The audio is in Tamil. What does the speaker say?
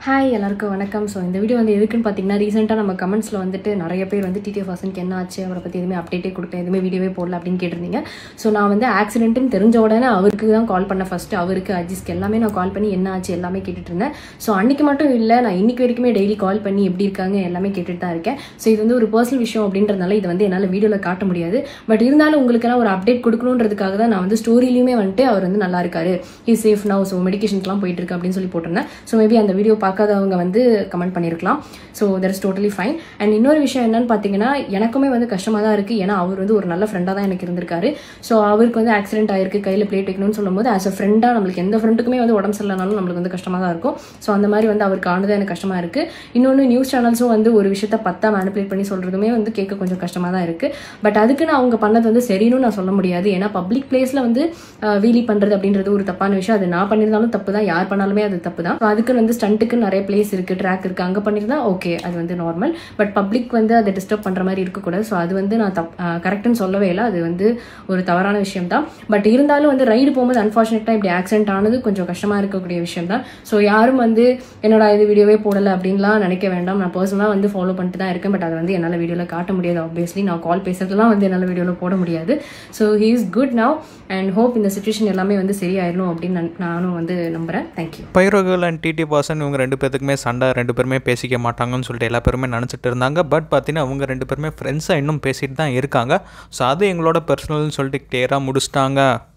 ஹாய் எல்லாருக்கும் வணக்கம் ஸோ இந்த வீடியோ வந்து எதுக்குன்னு பார்த்தீங்கன்னா ரீசெண்டாக நம்ம கமெண்ட்ஸில் வந்துட்டு நிறைய பேர் வந்து டிடிஎஃப் வாசனுக்கு என்ன ஆச்சு அவரை பற்றி எதுவுமே அப்டேட்டே கொடுத்தேன் எதுவுமே வீடியோவே போடல அப்படின்னு கேட்டிருந்தீங்க ஸோ நான் வந்து ஆக்சிடென்ட்னு தெரிஞ்ச உடனே அவருக்கு தான் கால் பண்ணேன் ஃபஸ்ட்டு அவருக்கு அஜிஸ்க்கு எல்லாமே நான் கால் பண்ணி என்ன ஆச்சு எல்லாமே கேட்டுட்டு இருந்தேன் ஸோ அன்றைக்கி மட்டும் இல்லை நான் இன்னைக்கு வரைக்குமே டெய்லி கால் பண்ணி எப்படி இருக்காங்க எல்லாமே கேட்டுட்டு தான் இருக்கேன் ஸோ இது வந்து ஒரு பர்சனல் விஷயம் அப்படின்றதுனால இது வந்து என்னால் வீடியோவில் காட்ட முடியாது பட் இருந்தாலும் உங்களுக்கெல்லாம் ஒரு அப்டேட் கொடுக்கணுன்றதுக்காக தான் நான் வந்து ஸ்டோரிலையுமே வந்துட்டு அவர் வந்து நல்லா இருக்காரு ஹி சேஃப் நவ் ஸோ மெடிக்கேஷன்ஸ்லாம் போயிட்டு இருக்கு அப்படின்னு சொல்லி போட்டிருந்தேன் ஸோ மேபி அந்த வீடியோ பார்க்காதவங்க வந்து கமெண்ட் பண்ணியிருக்கலாம் so that is totally fine and இன்னொரு விஷயம் என்னன்னு பார்த்தீங்கன்னா எனக்குமே வந்து கஷ்டமாக தான் இருக்குது ஏன்னா அவர் வந்து ஒரு நல்ல ஃப்ரெண்டாக தான் எனக்கு இருந்திருக்காரு ஸோ அவருக்கு வந்து ஆக்சிடென்ட் ஆயிருக்கு கையில் பிளேட் வைக்கணும்னு சொல்லும்போது ஆஸ் அ ஃப்ரெண்டாக நம்மளுக்கு எந்த ஃப்ரெண்டுக்குமே வந்து உடம்பு சரியில்லைனாலும் நம்மளுக்கு வந்து கஷ்டமாக தான் இருக்கும் ஸோ அந்த மாதிரி வந்து அவருக்கு ஆனது எனக்கு கஷ்டமாக இருக்குது இன்னொன்று நியூஸ் சேனல்ஸும் வந்து ஒரு விஷயத்த பத்தா மேனிப்புலேட் பண்ணி சொல்கிறதுமே வந்து கேட்க கொஞ்சம் கஷ்டமாக தான் இருக்குது பட் அதுக்குன்னு அவங்க பண்ணது வந்து சரின்னு நான் சொல்ல முடியாது ஏன்னா பப்ளிக் பிளேஸில் வந்து வீலி பண்ணுறது அப்படின்றது ஒரு தப்பான விஷயம் அது நான் பண்ணியிருந்தாலும் தப்பு தான் யார் பண்ணாலுமே அது தப்பு தான் So அதுக்கு வந்து ஸ்டண்ட்டுக்கு நிறைய பிளேஸ் இருக்குது ட்ராக் இருக்குது அங்கே பண்ணியிருந்தா ஓகே அது வந்து நார்மல் பட் பப்ளிக் வந்து அதை டிஸ்டர்ப் பண்ணுற மாதிரி இருக்கக்கூடாது ஸோ அது வந்து நான் தப் கரெக்டுன்னு சொல்லவே இல்லை அது வந்து ஒரு தவறான விஷயம் தான் பட் இருந்தாலும் வந்து ரைடு போகும்போது அன்ஃபார்ச்சுனேட்டாக இப்படி ஆக்சிடென்ட் ஆனது கொஞ்சம் கஷ்டமாக இருக்கக்கூடிய விஷயம் தான் ஸோ யாரும் வந்து என்னோட இது வீடியோவே போடலை அப்படின்லாம் நினைக்க வேண்டாம் நான் பர்சனலாக வந்து ஃபாலோ பண்ணிட்டு தான் இருக்கேன் பட் அதை வந்து என்னால் வீடியோவில் காட்ட முடியாது ஆப்வியஸ்லி நான் கால் பேசுறதுலாம் வந்து என்னால் வீடியோவில் போட முடியாது so he is good now and hope இந்த சுச்சுவேஷன் எல்லாமே வந்து சரியாயிடணும் அப்படின்னு நான் நானும் வந்து நம்புகிறேன் தேங்க்யூ பைரோகல் அண்ட் டிடி பாசன் இவங்க ரெண்டு பேத்துக்குமே சண்டை ரெண்டு பேருமே பேசிக்க மாட்டாங்கன்னு சொல்லிட்டு எல்லா பேருமே நினச்சிட்டு இருந்தாங்க பட் பார்த்தீங்கன்னா அவங்க ரெண்டு பேருமே ஃப்ரெண்ட்ஸாக இன்னும் பேசிட்டு தான் இருக்காங்க ஸோ அது எங்களோட பர்சனல்னு சொல்லிட்டு கிளியராக முடிச்சிட்டாங்க